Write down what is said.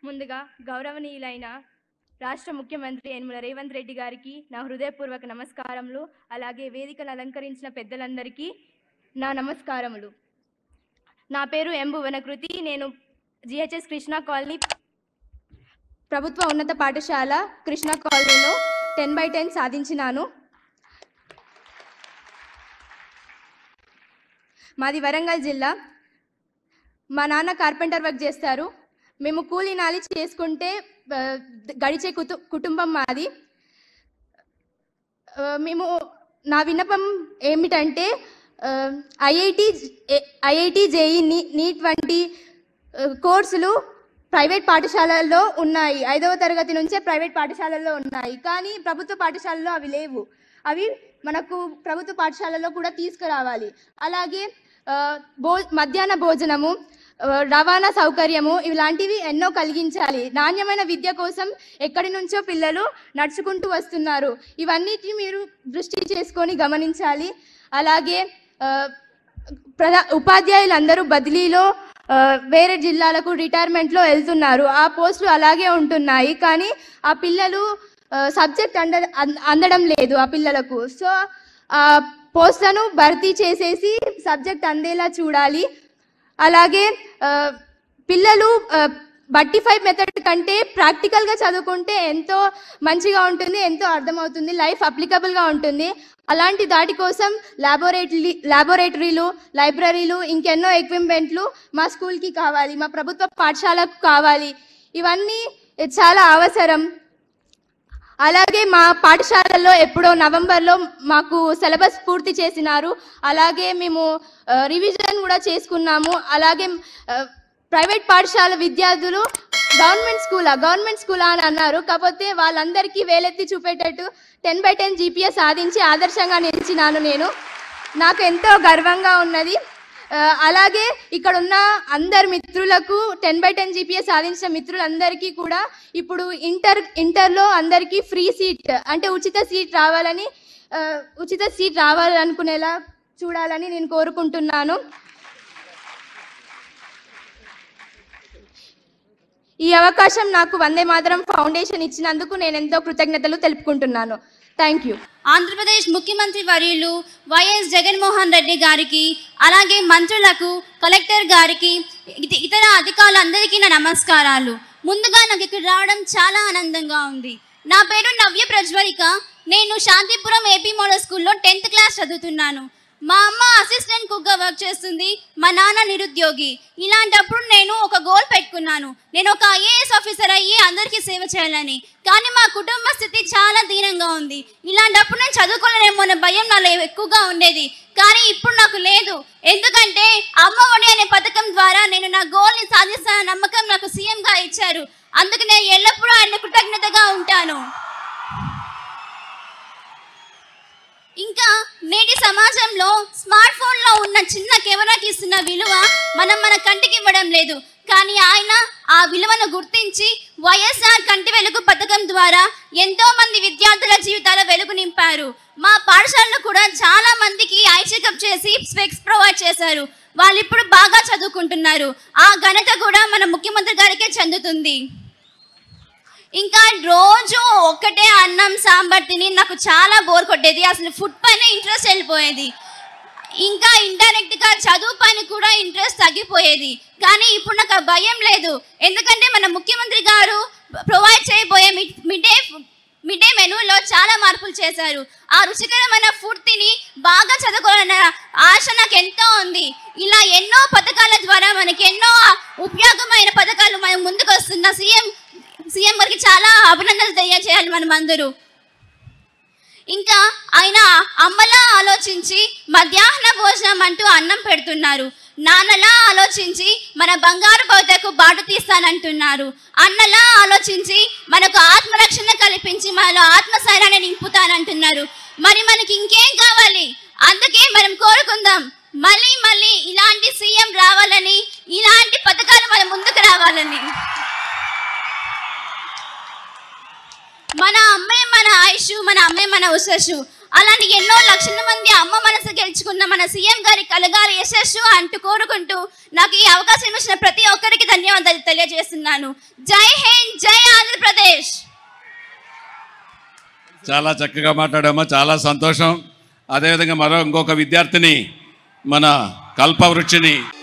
ముందుగా గౌరవనీయులైన రాష్ట్ర ముఖ్యమంత్రి యనమల రేవంత్ రెడ్డి గారికి నా హృదయపూర్వక నమస్కారములు అలాగే వేదికను అలంకరించిన పెద్దలందరికీ నా నమస్కారములు నా పేరు ఎం భువనకృతి నేను జిహెచ్ఎస్ కృష్ణా కాలనీ ప్రభుత్వ ఉన్నత పాఠశాల కృష్ణా కాలనీలో టెన్ బై టెన్ సాధించినాను మాది వరంగల్ జిల్లా మా నాన్న కార్పెంటర్ వర్క్ చేస్తారు మేము కూలీ నాలి చేసుకుంటే ఆ, గడిచే కుటు కుటుంబం మాది ఆ, మేము నా విన్నపం ఏమిటంటే ఐఐటి ఐఐటి జేఈ నీట్ వంటి ఆ, కోర్సులు ప్రైవేట్ పాఠశాలల్లో ఉన్నాయి ఐదవ తరగతి నుంచే ప్రైవేట్ పాఠశాలల్లో ఉన్నాయి కానీ ప్రభుత్వ పాఠశాలలో అవి లేవు అవి మనకు ప్రభుత్వ పాఠశాలలో కూడా తీసుకురావాలి అలాగే ఆ, భో మధ్యాహ్న భోజనము ఆ, రవాణా సౌకర్యము ఇలాంటివి ఎన్నో కలిగించాలి నాణ్యమైన విద్య కోసం ఎక్కడి నుంచో పిల్లలు నడుచుకుంటూ వస్తున్నారు ఇవన్నిటి మీరు దృష్టి చేసుకొని గమనించాలి అలాగే ఆ, ప్రధా ఉపాధ్యాయులందరూ బదిలీలో ఆ, వేరే జిల్లాలకు రిటైర్మెంట్లో వెళ్తున్నారు ఆ పోస్టులు అలాగే ఉంటున్నాయి కానీ ఆ పిల్లలు సబ్జెక్ట్ అంద అం- అందడం లేదు ఆ పిల్లలకు సో ఆ పోస్టులను భర్తీ చేసేసి సబ్జెక్ట్ అందేలా చూడాలి అలాగే ఆ, పిల్లలు బట్టి ఫైవ్ మెథడ్ కంటే ప్రాక్టికల్గా చదువుకుంటే ఎంతో మంచిగా ఉంటుంది ఎంతో అర్థమవుతుంది లైఫ్ అప్లికబుల్గా ఉంటుంది అలాంటి దాటి కోసం లాబొరేటరీ లాబొరేటరీలు లైబ్రరీలు ఇంకెన్నో ఎక్విప్మెంట్లు మా స్కూల్కి కావాలి మా ప్రభుత్వ పాఠశాలకు కావాలి ఇవన్నీ చాలా అవసరం అలాగే మా పాఠశాలల్లో ఎప్పుడో నవంబర్లో మాకు సిలబస్ పూర్తి చేసినారు అలాగే మేము ఆ, రివిజన్ కూడా చేసుకున్నాము అలాగే ఆ, ప్రైవేట్ పాఠశాల విద్యార్థులు గవర్నమెంట్ స్కూలా గవర్నమెంట్ స్కూలా అని అన్నారు కాకపోతే వాళ్ళందరికీ వేలెత్తి చూపేటట్టు టెన్ బై టెన్ జీపీఎస్ సాధించి ఆదర్శంగా నిలిచినాను నేను నాకు ఎంతో గర్వంగా ఉన్నది ఆ, అలాగే ఇక్కడ ఉన్న అందరి మిత్రులకు టెన్ బై టెన్ జీపీఎస్ సాధించిన మిత్రులందరికీ కూడా ఇప్పుడు ఇంటర్ ఇంటర్లో అందరికీ ఫ్రీ సీట్ అంటే ఉచిత సీట్ రావాలని ఆ, ఉచిత సీట్ రావాలనుకునేలా చూడాలని నేను కోరుకుంటున్నాను ఈ అవకాశం నాకు వందే మాతరం ఫౌండేషన్ ఇచ్చినందుకు నేను ఎంతో కృతజ్ఞతలు తెలుపుకుంటున్నాను థ్యాంక్ యూ ఆంధ్రప్రదేశ్ ముఖ్యమంత్రి వర్యులు వైఎస్ జగన్మోహన్ రెడ్డి గారికి అలాగే మంత్రులకు కలెక్టర్ గారికి ఇత- ఇతర అధికారులందరికీ నా నమస్కారాలు ముందుగా నాకు ఇక్కడ రావడం చాలా ఆనందంగా ఉంది నా పేరు నవ్య ప్రజ్వలిక నేను శాంతిపురం ఏపీ మోడల్ స్కూల్లో టెన్త్ క్లాస్ చదువుతున్నాను మా అమ్మ అసిస్టెంట్ కుక్గా వర్క్ చేస్తుంది మా నాన్న నిరుద్యోగి ఇలాంటప్పుడు నేను ఒక గోల్ పెట్టుకున్నాను నేను ఒక ఐఏఎస్ ఆఫీసర్ అయ్యి అందరికీ సేవ చేయాలని కానీ మా కుటుంబ స్థితి చాలా దీనంగా ఉంది ఇలాంటప్పుడు నేను చదువుకోలేనేమో అనే భయం నాలో ఎక్కువగా ఉండేది కానీ ఇప్పుడు నాకు లేదు ఎందుకంటే అమ్మ ఒడి అనే పథకం ద్వారా నేను నా గోల్ని సాధిస్తాన నమ్మకం నాకు సీఎంగా ఇచ్చారు అందుకు నేను ఎల్లప్పుడూ ఆయన కృతజ్ఞతగా ఉంటాను ఇంకా నేటి సమాజంలో స్మార్ట్ ఫోన్లో ఉన్న చిన్న కెమెరాకి ఇస్తున్న విలువ మనం మన కంటికి ఇవ్వడం లేదు కానీ ఆయన ఆ విలువను గుర్తించి వైఎస్ఆర్ కంటి వెలుగు పథకం ద్వారా ఎంతో మంది విద్యార్థుల జీవితాల వెలుగు నింపారు మా పాఠశాలలో కూడా చాలా మందికి ఐ చెకప్ చేసి స్పెక్స్ ప్రొవైడ్ చేశారు వాళ్ళు ఇప్పుడు బాగా చదువుకుంటున్నారు ఆ ఘనత కూడా మన ముఖ్యమంత్రి గారికే చెందుతుంది ఇంకా రోజు ఒక్కటే అన్నం సాంబార్ తిని నాకు చాలా బోర్ కొట్టేది అసలు ఫుడ్ పైన ఇంట్రెస్ట్ వెళ్ళిపోయేది ఇంకా ఇండైరెక్ట్ గా చదువు పైన కూడా ఇంట్రెస్ట్ తగ్గిపోయేది కానీ ఇప్పుడు నాకు ఆ భయం లేదు ఎందుకంటే మన ముఖ్యమంత్రి గారు ప్రొవైడ్ చేయబోయే mid mid day mid day మెనూలో చాలా మార్పులు చేశారు ఆ రుచికరమైన ఫుడ్ తిని బాగా చదువుకోవాలన్న ఆశ నాకు ఎంతో ఉంది ఇలా ఎన్నో పథకాల ద్వారా మనకి ఎన్నో ఉపయోగమైన పథకాలు మనం ముందుకు వస్తున్న సీఎం సీఎం గారికి చాలా అభినందనలు తెలియజేయాలి మనం అందరూ ఇంకా ఆయన అమ్మలా ఆలోచించి మధ్యాహ్న భోజనం అంటూ అన్నం పెడుతున్నారు నాన్నలా ఆలోచించి మన బంగారు భవితకు బాటు తీస్తానంటున్నారు అన్నలా ఆలోచించి మనకు ఆత్మరక్షణ కల్పించి మనలో ఆత్మస్థైర్యాన్ని నింపుతానంటున్నారు మరి మనకి ఇంకేం కావాలి అందుకే మనం కోరుకుందాం మళ్ళీ మళ్ళీ ఇలాంటి సీఎం రావాలని ఇలాంటి పథకాలు మన ముందుకు రావాలని మన అమ్మే మన ఆయుష్ మన అమ్మే మన ఉషస్సు అలాంటి ఎన్నో లక్షల మంది అమ్మ మనసు గెలుచుకున్న మన సీఎం గారి కలగాలి యశస్సు అంటూ కోరుకుంటూ నాకు ఈ అవకాశం ఇచ్చిన ప్రతి ఒక్కరికి ధన్యవాదాలు తెలియజేస్తున్నాను జై హింద్ జై ఆంధ్రప్రదేశ్ చాలా చక్కగా మాట్లాడామా చాలా సంతోషం అదేవిధంగా మరో ఇంకొక విద్యార్థిని మన కల్పవృక్షిని